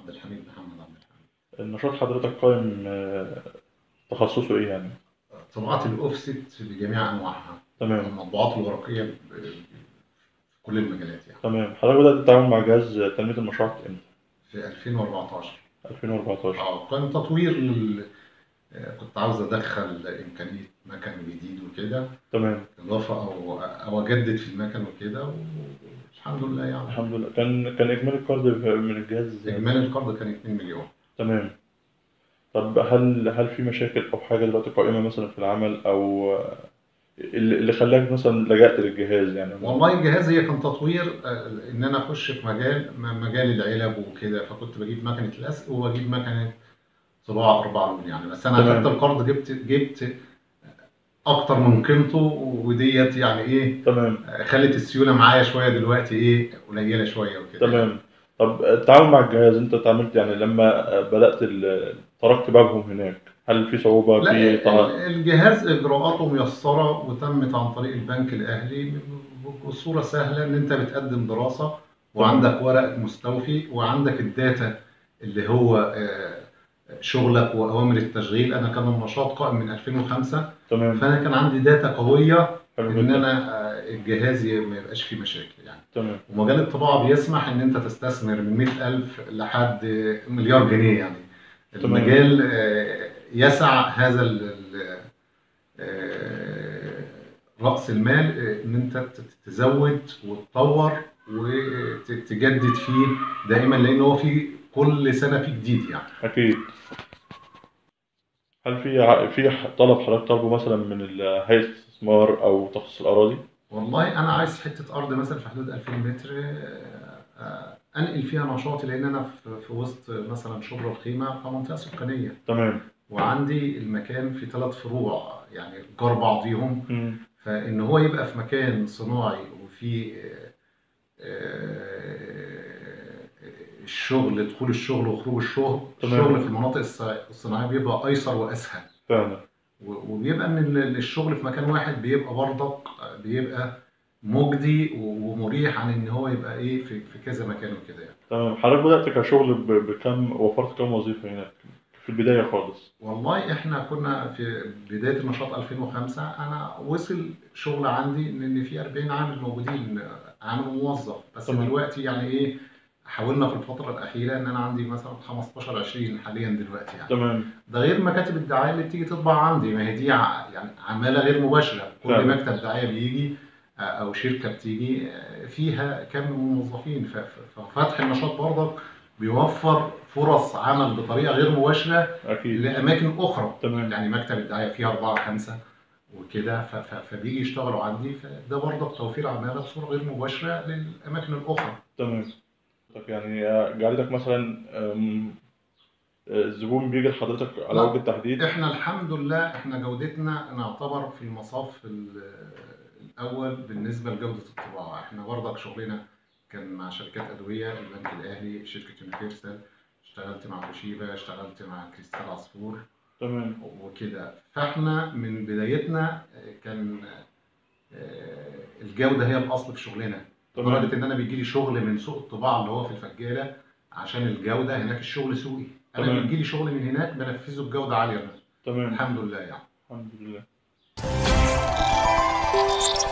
الحميد محمد عبد الحميد النشاط حضرتك قائم آه، تخصصه ايه يعني طبعات الاوفست بجميع انواعها تمام المطبوعات الورقيه ب- ب- في كل المجالات يعني تمام حضرتك بدأت التعامل مع جهاز تنمية المشروعات امتى؟ في 2014 2014 اه كان تطوير لل... آه، كنت عاوز ادخل امكانيه مكن جديد وكده تمام اضافه او او اجدد في المكن وكده والحمد لله يعني الحمد لله كان كان اجمالي القرض من الجهاز اجمالي القرض كان 2 مليون تمام طب هل هل في مشاكل او حاجه دلوقتي قائمه مثلا في العمل او آه، اللي اللي خلاك مثلا لجأت للجهاز يعني والله الجهاز هي كان تطوير آه، ان انا اخش في مجال م- مجال العلب وكده فكنت بجيب مكنه لزق وبجيب مكنه طباعه اربع لون يعني بس انا تمام. اخدت القرض جبت جبت اكتر من قيمته وديت يعني ايه تمام آه، خلت السيوله معايا شويه دلوقتي ايه قليله شويه وكده تمام طب التعامل مع الجهاز انت اتعاملت يعني لما آه، بدأت ال- تركت بابهم هناك هل في صعوبة لا في ال- طه... الجهاز اجراءاته ميسره وتمت عن طريق البنك الاهلي بصوره سهله ان انت بتقدم دراسه وعندك ورق مستوفي وعندك الداتا اللي هو آه، شغلك واوامر التشغيل انا كان النشاط قائم من 2005 تمام فانا كان عندي داتا قويه حلو ان جدا انا آه، الجهاز ي- ما يبقاش فيه مشاكل يعني تمام ومجال الطباعه بيسمح ان انت تستثمر من 100000 لحد مليار جنيه يعني تمام. المجال آه، يسع هذا ال- ال- آه، راس المال آه، ان انت ت- تزود وتطور وتجدد فيه دائما لان هو في كل سنه في جديد يعني أكيد هل في ع- في ح- طلب حضرتك طالبه مثلا من ال- هيئة الاستثمار أو تخصص الأراضي؟ والله انا عايز حته ارض مثلا في حدود 2000 متر آه، آه، انقل فيها نشاطي لان انا في في وسط مثلا شبرا الخيمه كمنطقه سكانيه تمام وعندي المكان في ثلاث فروع يعني جار بعضيهم مم. فان هو يبقى في مكان صناعي وفي آه، آه، الشغل دخول الشغل وخروج الشغل تمام. الشغل في المناطق الص- الصناعيه بيبقى ايسر واسهل فعلا و- وبيبقى ان ال- الشغل في مكان واحد بيبقى برضك بيبقى مجدي و- ومريح عن ان هو يبقى ايه في في كذا مكان وكده يعني. تمام حضرتك بدأت كشغل ب- بكم وفرت كم وظيفة هناك في البداية خالص؟ والله احنا كنا في بدايه النشاط 2005 انا وصل شغل عندي ان إن في 40 عامل موجودين عامل موظف بس تمام. دلوقتي يعني ايه حاولنا في الفتره الاخيره ان انا عندي مثلا 15 20 حاليا دلوقتي يعني تمام ده غير مكاتب الدعايه اللي بتيجي تطبع عندي ما هي دي ع- يعني عماله غير مباشره كل فعلا. مكتب دعايه بيجي آه، او شركه بتيجي آه، فيها كم من موظفين ف- ف- ففتح النشاط برضك بيوفر فرص عمل بطريقه غير مباشره أكيد لاماكن اخرى تمام يعني مكتب الدعايه فيه اربعه خمسه وكده ف- ف- فبيجي يشتغلوا عندي فده برضك توفير عماله بصوره غير مباشره للاماكن الاخرى تمام طب يعني آه، جعلتك مثلا آم، آه، الزبون بيجي لحضرتك على لا. وجه التحديد احنا الحمد لله احنا جودتنا نعتبر في المصاف ال- الاول بالنسبه لجوده الطباعه احنا برضك شغلنا كان مع شركات ادويه البنك الاهلي شركه يونيفرسال اشتغلت مع توشيبا اشتغلت مع كريستال عصفور تمام وكده فاحنا من بدايتنا آه، كان آه، الجوده هي الاصل في شغلنا تمام لدرجه ان انا بيجي لي شغل من سوق الطباعه اللي هو في الفجاله عشان الجوده هناك الشغل سوقي انا تمام. بيجي لي شغل من هناك بنفذه بجوده عاليه تمام الحمد لله يعني الحمد لله